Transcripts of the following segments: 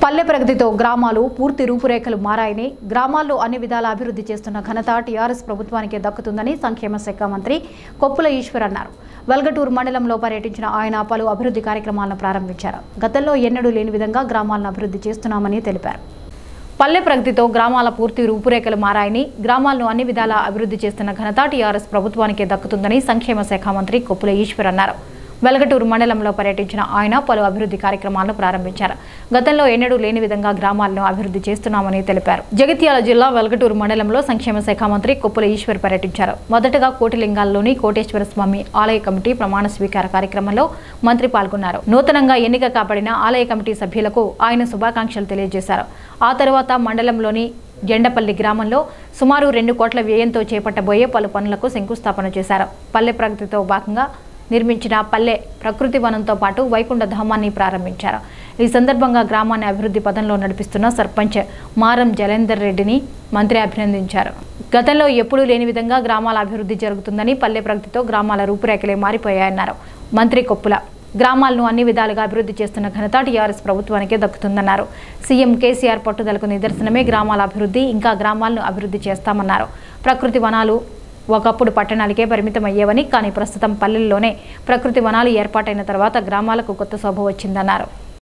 పల్లె ప్రగతితో గ్రామాలు పూర్తి రూపురేఖలు మారాయని గ్రామాల్లో అన్ని విధాల అభివృద్ధి చేస్తున్న ఘనత టీఆర్ఎస్ ప్రభుత్వానికే దక్కుతుందని సంక్షేమ శాఖ మంత్రి కొప్పుల ఈశ్వర్ అన్నారు వెల్గటూరు మండలంలో పర్యటించిన ఆయన పలు అభివృద్ధి కార్యక్రమాలను ప్రారంభించారు గతంలో ఎన్నడూ లేని విధంగా గ్రామాలను అభివృద్ధి చేస్తున్నామని తెలిపారు పల్లె ప్రగతితో గ్రామాల పూర్తి రూపురేఖలు మారాయని గ్రామాలను అన్ని విధాలా అభివృద్ధి చేస్తున్న ఘనత టీఆర్ఎస్ ప్రభుత్వానికే దక్కుతుందని సంక్షేమ శాఖ మంత్రి కొప్పుల ఈశ్వర్ అన్నారు వెలగటూరు మండలంలో పర్యటించిన ఆయన పలు అభివృద్ధి కార్యక్రమాలను ప్రారంభించారు గతంలో ఎన్నడూ లేని విధంగా గ్రామాలను అభివృద్ధి చేస్తున్నామని తెలిపారు జగిత్యాల జిల్లా వెలగటూరు మండలంలో సంక్షేమ శాఖ మంత్రి కొప్పుల ఈశ్వర్ పర్యటించారు మొదటగా కోటిలింగాల్లోని కోటేశ్వర స్వామి ఆలయ కమిటీ ప్రమాణ స్వీకార కార్యక్రమంలో మంత్రి పాల్గొన్నారు నూతనంగా ఎన్నిక కాబడిన ఆలయ కమిటీ సభ్యులకు ఆయన శుభాకాంక్షలు తెలియజేశారు ఆ తర్వాత మండలంలోని జెండపల్లి గ్రామంలో సుమారు రెండు కోట్ల వ్యయంతో చేపట్టబోయే పలు పనులకు శంకుస్థాపన చేశారు పల్లె ప్రగతితో భాగంగా నిర్మించిన పల్లె ప్రకృతి వనంతో పాటు వైకుంఠ ధామాన్ని ప్రారంభించారు ఈ సందర్భంగా గ్రామాన్ని అభివృద్ధి పదంలో నడిపిస్తున్న సర్పంచ్ మారం జలేందర్ రెడ్డిని మంత్రి అభినందించారు గతంలో ఎప్పుడూ లేని విధంగా గ్రామాల అభివృద్ధి జరుగుతుందని పల్లె ప్రగతితో గ్రామాల రూపురేఖలే మారిపోయాయన్నారు మంత్రి కొప్పుల గ్రామాలను అన్ని విధాలుగా అభివృద్ధి చేస్తున్న ఘనత టీఆర్ఎస్ ప్రభుత్వానికే దక్కుతుందన్నారు సీఎం కేసీఆర్ పట్టుదలకు నిదర్శనమే గ్రామాల అభివృద్ధి ఇంకా గ్రామాలను అభివృద్ధి చేస్తామన్నారు ప్రకృతి వనాలు ఒకప్పుడు పట్టణాలకే పరిమితం అయ్యేవని కానీ ప్రస్తుతం పల్లెల్లోనే ప్రకృతి వనాలు ఏర్పాటైన తర్వాత గ్రామాలకు కొత్త శోభ వచ్చిందన్నారు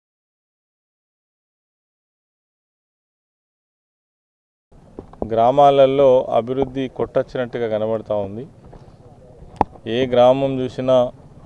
గ్రామాలలో అభివృద్ధి కొట్టొచ్చినట్టుగా కనబడతా ఉంది ఏ గ్రామం చూసినా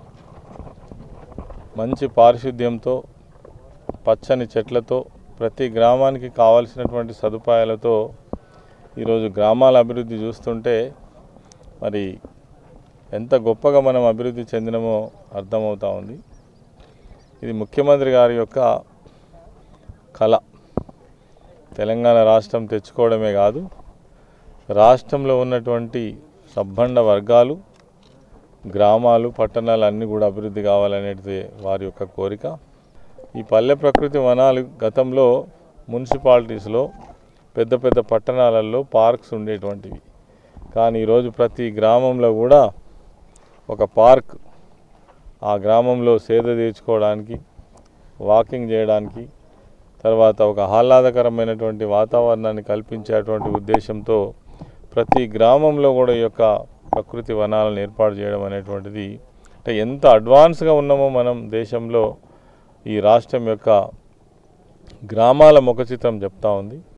మంచి పారిశుద్ధ్యంతో పచ్చని చెట్లతో ప్రతి గ్రామానికి కావాల్సినటువంటి సదుపాయాలతో ఈరోజు గ్రామాల అభివృద్ధి చూస్తుంటే మరి ఎంత గొప్పగా మనం అభివృద్ధి చెందినమో అర్థమవుతా ఉంది ఇది ముఖ్యమంత్రి గారి యొక్క కళ తెలంగాణ రాష్ట్రం తెచ్చుకోవడమే కాదు రాష్ట్రంలో ఉన్నటువంటి సబ్బండ వర్గాలు గ్రామాలు పట్టణాలు అన్నీ కూడా అభివృద్ధి కావాలనేది వారి యొక్క కోరిక ఈ పల్లె ప్రకృతి వనాలు గతంలో మున్సిపాలిటీస్లో పెద్ద పెద్ద పట్టణాలలో పార్క్స్ ఉండేటువంటివి కానీ ఈరోజు ప్రతి గ్రామంలో కూడా ఒక పార్క్ ఆ గ్రామంలో సేద తీర్చుకోవడానికి వాకింగ్ చేయడానికి తర్వాత ఒక ఆహ్లాదకరమైనటువంటి వాతావరణాన్ని కల్పించేటువంటి ఉద్దేశంతో ప్రతి గ్రామంలో కూడా ఈ యొక్క ప్రకృతి వనాలను ఏర్పాటు చేయడం అనేటువంటిది అంటే ఎంత అడ్వాన్స్గా ఉన్నామో మనం దేశంలో ఈ రాష్ట్రం యొక్క గ్రామాల ముఖ చిత్రం చెప్తా ఉంది